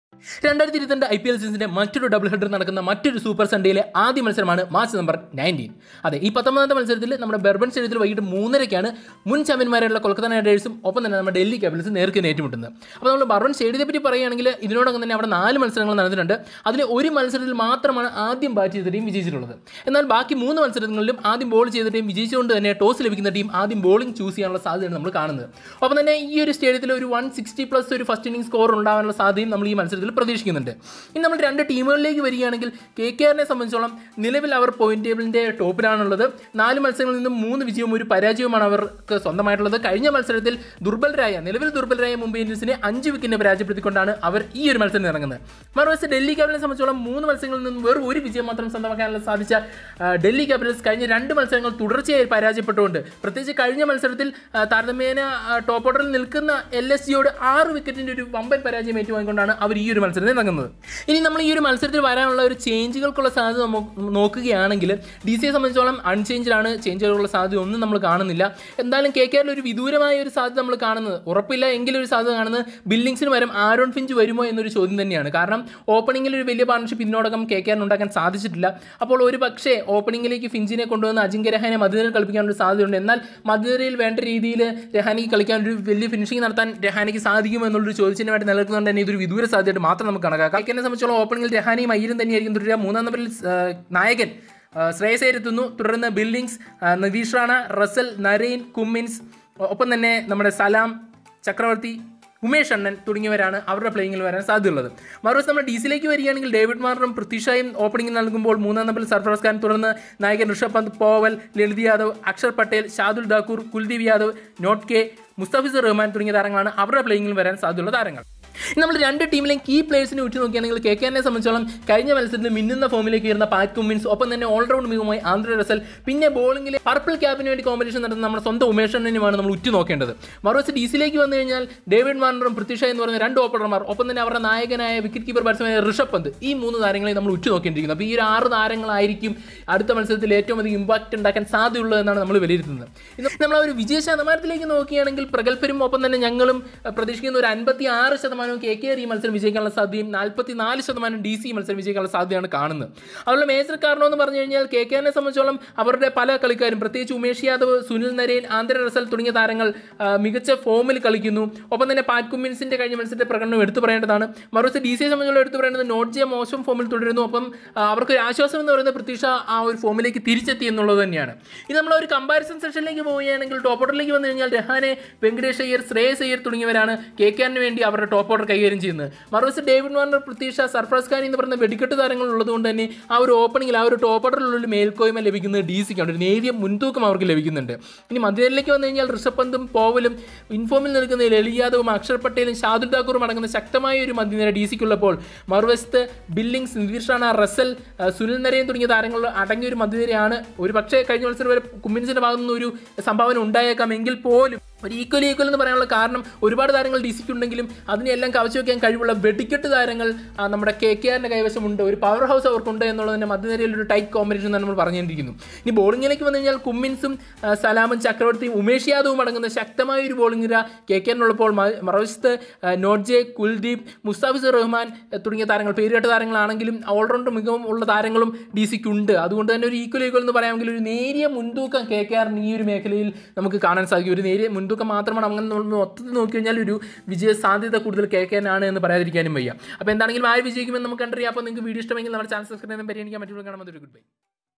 രണ്ടായിരത്തി ഇരുപത്തിരണ്ട് I P L സീസണിന്റെ മറ്റൊരു ഡബിൾ ഹെഡർ നടക്കുന്ന മറ്റൊരു സൂപ്പർ സൺഡേയിലെ ആദ്യ മത്സരമാണ് മാച്ച് നമ്പർ നയൻറ്റീൻ അതെ ഈ പത്തൊമ്പതാമത്തെ മത്സരത്തിൽ നമ്മുടെ ബെർബൻ സ്റ്റേഡിയത്തിൽ വൈകിട്ട് മൂന്നരയ്ക്കാണ് മുൻ ചാമ്പ്യന്മാരായുള്ള കൊൽക്കത്ത നൈറ്റ് റൈഡേഴ്സും ഒപ്പം തന്നെ നമ്മുടെ ഡൽഹി ക്യാപിറ്റൽസും നേർക്ക് ഏറ്റുമുട്ടുന്നത് അപ്പോൾ നമ്മൾ ബർബൻ സ്റ്റേഡിയത്തെ പറ്റി പറയുകയാണെങ്കിൽ ഇതിനോടൊപ്പം തന്നെ അവിടെ നാല് മത്സരങ്ങൾ നടന്നിട്ടുണ്ട് അതിൽ ഒരു മത്സരത്തിൽ മാത്രമാണ് ആദ്യം ബാറ്റ് ചെയ്ത ടീം വിജയിച്ചിട്ടുള്ളത് എന്നാൽ ബാക്കി മൂന്ന് മത്സരങ്ങളിലും ആദ്യം ബോൾ ചെയ്ത ടീം വിജയിച്ചുകൊണ്ട് തന്നെ ടോസ് ലഭിക്കുന്ന ടീം ആദ്യം ബോളിംഗ് ചൂസ് ചെയ്യാനുള്ള സാധ്യതയാണ് നമ്മൾ കാണുന്നത് ഒപ്പം തന്നെ ഈ ഒരു സ്റ്റേഡിയത്തിൽ ഒരു വൺ സിക്സ്റ്റി പ്ലസ് ഒരു ഫസ്റ്റ് ഇന്നിംഗ് സ്കോർ ഉണ്ടാകാനുള്ള സാധ്യതയും നമ്മൾ ഈ മത്സരത്തിൽ പ്രതീക്ഷിക്കുന്നുണ്ട് ഇനി നമ്മൾ രണ്ട് ടീമുകളിലേക്ക് വരികയാണെങ്കിൽ കെ കെ ആറിനെ സംബന്ധിച്ചോളം നിലവിൽ അവർ പോയിന്റ് ടേബിളിൻ്റെ ടോപ്പിലാണുള്ളത് നാല് മത്സരങ്ങളിൽ നിന്നും മൂന്ന് വിജയവും ഒരു പരാജയവുമാണ് അവർക്ക് സ്വന്തമായിട്ടുള്ളത് കഴിഞ്ഞ മത്സരത്തിൽ ദുർബലരായ നിലവിൽ ദുർബലരായ മുംബൈ ഇന്ത്യൻസിനെ അഞ്ച് വിക്കറ്റിനെ പരാജയപ്പെടുത്തിക്കൊണ്ടാണ് അവർ ഈ ഒരു മത്സരം ഇറങ്ങുന്നത് മറുവശത്ത് ഡൽഹി ക്യാപിറ്റലിനെ സംബന്ധിച്ചോളം മൂന്ന് മത്സരങ്ങളിൽ നിന്നും വെറും ഒരു വിജയം മാത്രം സ്വന്തമാക്കാനുള്ള സാധിച്ച ആ, ഡൽഹി ക്യാപിറ്റൽസ് കഴിഞ്ഞ രണ്ട് മത്സരങ്ങൾ തുടർച്ചയായി പരാജയപ്പെട്ടുകൊണ്ട് പ്രത്യേകിച്ച് കഴിഞ്ഞ മത്സരത്തിൽ ആ, താരതമ്യേന ആ, ടോപ്പ് ഓർഡറിൽ നിൽക്കുന്ന എൽ എസ് ജിയോട് ആറ് വിക്കറ്റിൻ്റെ ഒരു വമ്പൻ പരാജയം ഏറ്റുവാങ്ങിക്കൊണ്ടാണ് അവർ ഈ ഒരു മത്സരത്തിൽ ഇറങ്ങുന്നത് ഇനി നമ്മൾ ഈ ഒരു മത്സരത്തിൽ വരാനുള്ള ഒരു ചേഞ്ചുകൾക്കുള്ള സാധ്യത നമുക്ക് നോക്കുകയാണെങ്കിൽ ഡി സിയെ സംബന്ധിച്ചോളം അൺചേഞ്ച്ഡ് ആണ് ചേഞ്ചുകൾക്കുള്ള സാധ്യത ഒന്നും നമ്മൾ കാണുന്നില്ല എന്തായാലും കെ കെയിൽ ഒരു വിദൂരമായ ഒരു സാധ്യത നമ്മൾ കാണുന്നത് ഉറപ്പില്ല എങ്കിലും ഒരു സാധ്യത കാണുന്നത് ബില്ലിങ്സിന് വരും ആരോൺ ഫിഞ്ച് വരുമോ എന്നൊരു ചോദ്യം തന്നെയാണ് കാരണം ഓപ്പണിങ്ങിൽ ഒരു വലിയ പാർട്ണർഷിപ്പ് ഇതിനോടകം കെ കെ ഉണ്ടാക്കാൻ സാധിച്ചിട്ടില്ല അപ്പോൾ ഒരു പക്ഷേ ഓപ്പണിങ്ങിലേക്ക് ഫിഞ്ചിനെ കൊണ്ടുവന്ന് അജിങ്ക്യ രഹാനെ മധുരയിൽ കളിപ്പിക്കാനൊരു സാധ്യതയുണ്ട് എന്നാൽ മധുരയിൽ വേണ്ട രീതിയിൽ രഹാനിക്ക് കളിക്കാൻ ഒരു വലിയ ഫിനിഷിംഗ് നടത്താൻ രഹാനിക്ക് സാധിക്കുമോ എന്നുള്ളൊരു ചോദ്യത്തിന് വേണ്ടി നിലനിൽക്കുന്നുണ്ട് തന്നെ ഇതൊരു വിദൂര സാധ്യതയായിട്ട് മാത്രം നമുക്ക് കണക്കാക്കാം കെ സംബന്ധിച്ചോളം ഓപ്പണിങ്ങിൽ രഹാനിയും അയ്യരും തന്നെയായിരിക്കും തുടരുക മൂന്നാം നമ്പറിൽ ആ, നായകൻ ആ, ശ്രേയസ് അയ്യരെത്തുന്നു തുടർന്ന് ബിൽഡിങ്സ് ആ, Nitish Rana Russell Narine Cummins ഒപ്പം തന്നെ നമ്മുടെ സലാം ചക്രവർത്തി ഉമേഷ് അണ്ണൻ തുടങ്ങിയവരാണ് അവരുടെ പ്ലേയിങ്ങിൽ വരാൻ സാധ്യതയുള്ളത് മറുവശം നമ്മൾ ഡി സിയിലേക്ക് വരികയാണെങ്കിൽ ഡേവിഡ് മാർണറും പൃഥ്വിഷായും ഓപ്പണിംഗ് നൽകുമ്പോൾ മൂന്നാം നമ്പറിൽ സർഫറാസ് ഖാൻ തുടർന്ന് നായകൻ Rishabh Pant Powell Lalit Yadav Axar Patel Shardul Thakur Kuldeep Yadav Nortje Mustafizur Rahman തുടങ്ങിയ താരങ്ങളാണ് അവരുടെ പ്ലേയിങ്ങിൽ വരാൻ സാധ്യതയുള്ള താരങ്ങൾ ഇനി നമ്മൾ രണ്ട് ടീമിലെയും കീ പ്ലേയേഴ്സിനെ ഉറ്റു നോക്കുകയാണെങ്കിൽ കെ കെ എന്നെ സംബന്ധിച്ചോളം കഴിഞ്ഞ മത്സരത്തിൽ മിന്നുന്ന ഫോമിലേക്ക് വരുന്ന പാറ്റ് കുമ്മിൻസ് ഒപ്പം തന്നെ ഓൾറൗണ്ട് മികവുമായി ആന്ധ്ര റസൽ പിന്നെ ബോളിംഗിൽ പർപ്പിൾ ക്യാപ്പിന് വേണ്ടി കോമ്പറ്റീഷൻ നടത്തുന്ന നമ്മുടെ സ്വന്തം ഉമേഷ് അണ്ണനുമാണ് നമ്മൾ ഉറ്റു നോക്കേണ്ടത് മറുവശത്ത് ഡി സിയിലേക്ക് വന്നു കഴിഞ്ഞാൽ ഡേവിഡ് വാർണറും പൃഥ്വിഷ എന്ന് പറയുന്ന രണ്ട് ഓപ്പണർമാർ ഒപ്പം തന്നെ അവരുടെ നായകനായ വിക്കറ്റ് കീപ്പർ ബാറ്റ്സ്മാനായ ഋഷഭ് പന്ത് ഈ മൂന്ന് താരങ്ങളെ നമ്മൾ ഉറ്റു നോക്കേണ്ടിയിരിക്കുന്നത് അപ്പോൾ ഈ ഒരു ആറ് താരങ്ങളായിരിക്കും അടുത്ത മത്സരത്തിൽ ഏറ്റവും അധികം ഇമ്പാക്റ്റ് ഉണ്ടാക്കാൻ സാധ്യതയുള്ളത് എന്നാണ് നമ്മൾ വിലയിരുത്തുന്നത് ഇന്ന് നമ്മൾ ആ ഒരു വിജയ ശതമാനത്തിലേക്ക് നോക്കുകയാണെങ്കിൽ പ്രഗത്ഭരും ഒപ്പം തന്നെ ഞങ്ങളും അഹ്, പ്രതീക്ഷിക്കുന്ന ഒരു അൻപത്തി ആറ് ശതമാനവും കെ കെ ആർ ഈ മത്സരം വിജയിക്കാനുള്ള സാധ്യതയും നാൽപ്പത്തി നാല് ശതമാനം ഡി സി മത്സരം വിജയിക്കാനുള്ള സാധ്യതയാണ് കാണുന്നത് അതുള്ള മേജർ കാരണം എന്ന് പറഞ്ഞു കഴിഞ്ഞാൽ കെ കെ ആറിനെ സംബന്ധിച്ചോളം അവരുടെ പല കളിക്കാരും പ്രത്യേകിച്ച് Umesh Yadav Sunil Narine Andre Russell തുടങ്ങിയ താരങ്ങൾ ആ, മികച്ച ഫോമിൽ കളിക്കുന്നു ഒപ്പം തന്നെ പാറ്റ് കുമ്മിൻസിന്റെ കഴിഞ്ഞ മത്സരത്തെ പ്രകടനം എടുത്തു പറയേണ്ടതാണ് മറുവശത്ത് ഡി സിയെ സംബന്ധിച്ചുള്ള എടുത്തു പറയേണ്ടത് നോട്ട് ജെ മോശം ഫോമിൽ തുടരുന്നു അപ്പം ആ, അവർക്ക് ഒരു ആശ്വാസം എന്ന് പറയുന്നത് പ്രതീക്ഷ ആ ഒരു ഫോമിലേക്ക് തിരിച്ചെത്തി എന്നുള്ളത് തന്നെയാണ് ഇത് നമ്മൾ ഒരു കമ്പാരിസൺ സെഷനിലേക്ക് പോവുകയാണെങ്കിൽ ടോപ്പ് ഓർഡറിലേക്ക് വന്നു കഴിഞ്ഞാൽ രഹാനെ വെങ്കടേഷ് അയ്യർ ശ്രേയസ് അയ്യർ തുടങ്ങിയവരാണ് കെ കെ ആറിന് വേണ്ടി അവരുടെ ടോപ്പ് ഓർഡർ കൈകാര്യം ചെയ്യുന്നത് മറുവശത്ത് ഡേവിഡ് വാർണർ പ്രതീക്ഷ സർഫ്രാസ് ഖാൻ എന്ന് പറയുന്ന വെടിക്കെട്ട് താരങ്ങൾ ഉള്ളതുകൊണ്ട് തന്നെ ആ ഒരു ഓപ്പണിംഗിൽ ആ ഒരു ടോപ്പ് ഓർഡറിലുള്ള ഒരു മേൽക്കോയ്മ ലഭിക്കുന്നത് ഡി സിക്കാണ് ഒരു നേരിയ മുൻതൂക്കം അവർക്ക് ലഭിക്കുന്നുണ്ട് ഇനി മധ്യനിലേക്ക് വന്നു കഴിഞ്ഞാൽ ഋഷഭ് പന്തും പോവലും ഇൻഫോമിൽ നിൽക്കുന്ന ലലി യാദവും അക്ഷർ പട്ടേലും ഷാദുൽ ഠാക്കൂറും അടങ്ങുന്ന ശക്തമായ ഒരു മധ്യനിര ഡി സിക്കുള്ളപ്പോൾ മറുവശത്ത് ബില്ലിങ്സ് നിതീഷ് റാണ റസൽ ആ, സുനിൽ നരയൻ തുടങ്ങിയ താരങ്ങൾ അടങ്ങിയ ഒരു മധ്യനിരയാണ് ഒരു പക്ഷേ കഴിഞ്ഞ മത്സരം വരെ കുമ്മിൻസിന്റെ ഭാഗത്തു നിന്ന് ഒരു സംഭാവന ഉണ്ടായേക്കാം എങ്കിൽ പോലും ഒരു ഈക്വൽ ഈക്വൽ എന്ന് പറയാനുള്ള കാരണം ഒരുപാട് താരങ്ങൾ ഡി സിക്ക് ഉണ്ടെങ്കിലും അതിനെല്ലാം കവച്ചു വയ്ക്കാൻ കഴിവുള്ള വെടിക്കെട്ട് താരങ്ങൾ ആ, നമ്മുടെ കെ കെ ആറിൻ്റെ കൈവശമുണ്ട് ഒരു പവർ ഹൗസ് അവർക്കുണ്ട് എന്നുള്ളതിൻ്റെ മധ്യനിരയിൽ ഒരു ടൈറ്റ് കോമ്പറ്റീഷൻ തന്നെ നമ്മൾ പറഞ്ഞുകൊണ്ടിരിക്കുന്നു ഇനി ബോളിങ്ങിലേക്ക് വന്നു കഴിഞ്ഞാൽ കുമ്മിൻസും ആ, സലാമും ചക്രവർത്തിയും ഉമേഷ് യാദവും അടങ്ങുന്ന ശക്തമായ ഒരു ബോളിംഗ് നിര കെ കെ ആറിനുള്ളപ്പോൾ മ- മറുവശത്ത് ആ, നോട്ട്ജെ കുൽദീപ് മുസ്താഫിസുർ റഹ്മാൻ ആ, തുടങ്ങിയ താരങ്ങൾ പേരുകേട്ട താരങ്ങളാണെങ്കിലും ഓൾറൗണ്ട് മികവും ഉള്ള താരങ്ങളും ഡി സിക്ക് ഉണ്ട് അതുകൊണ്ട് തന്നെ ഒരു ഈക്വൽ ഈക്വൽ എന്ന് പറയാമെങ്കിൽ ഒരു നേരിയ മുൻതൂക്കം കെ കെ ആറിന് ഈ ഒരു മേഖലയിൽ നമുക്ക് കാണാൻ സാധിക്കും ഒരു നേരിയ മുൻതൂക്കം മാത്രമാണ് അങ്ങനെ നമ്മൾ മൊത്തത്തിൽ നോക്കി കഴിഞ്ഞാൽ ഒരു വിജയ സാധ്യത കൂടുതൽ കെ കെ ആണ് എന്ന് പറയാതിരിക്കാനും വയ്യ അപ്പോൾ എന്താണെങ്കിലും ആര് വിജയിക്കുമെന്ന് നമുക്ക് കണ്ടറിയാം അപ്പോൾ നിങ്ങൾക്ക് വീഡിയോ ഇഷ്ടമെങ്കിൽ നമ്മുടെ ചാനൽ സബ്സ്ക്രൈബ് ചെയ്യാൻ പരിഗണിക്കാൻ മറ്റുള്ള കാണാൻ ഗുഡ് ബൈ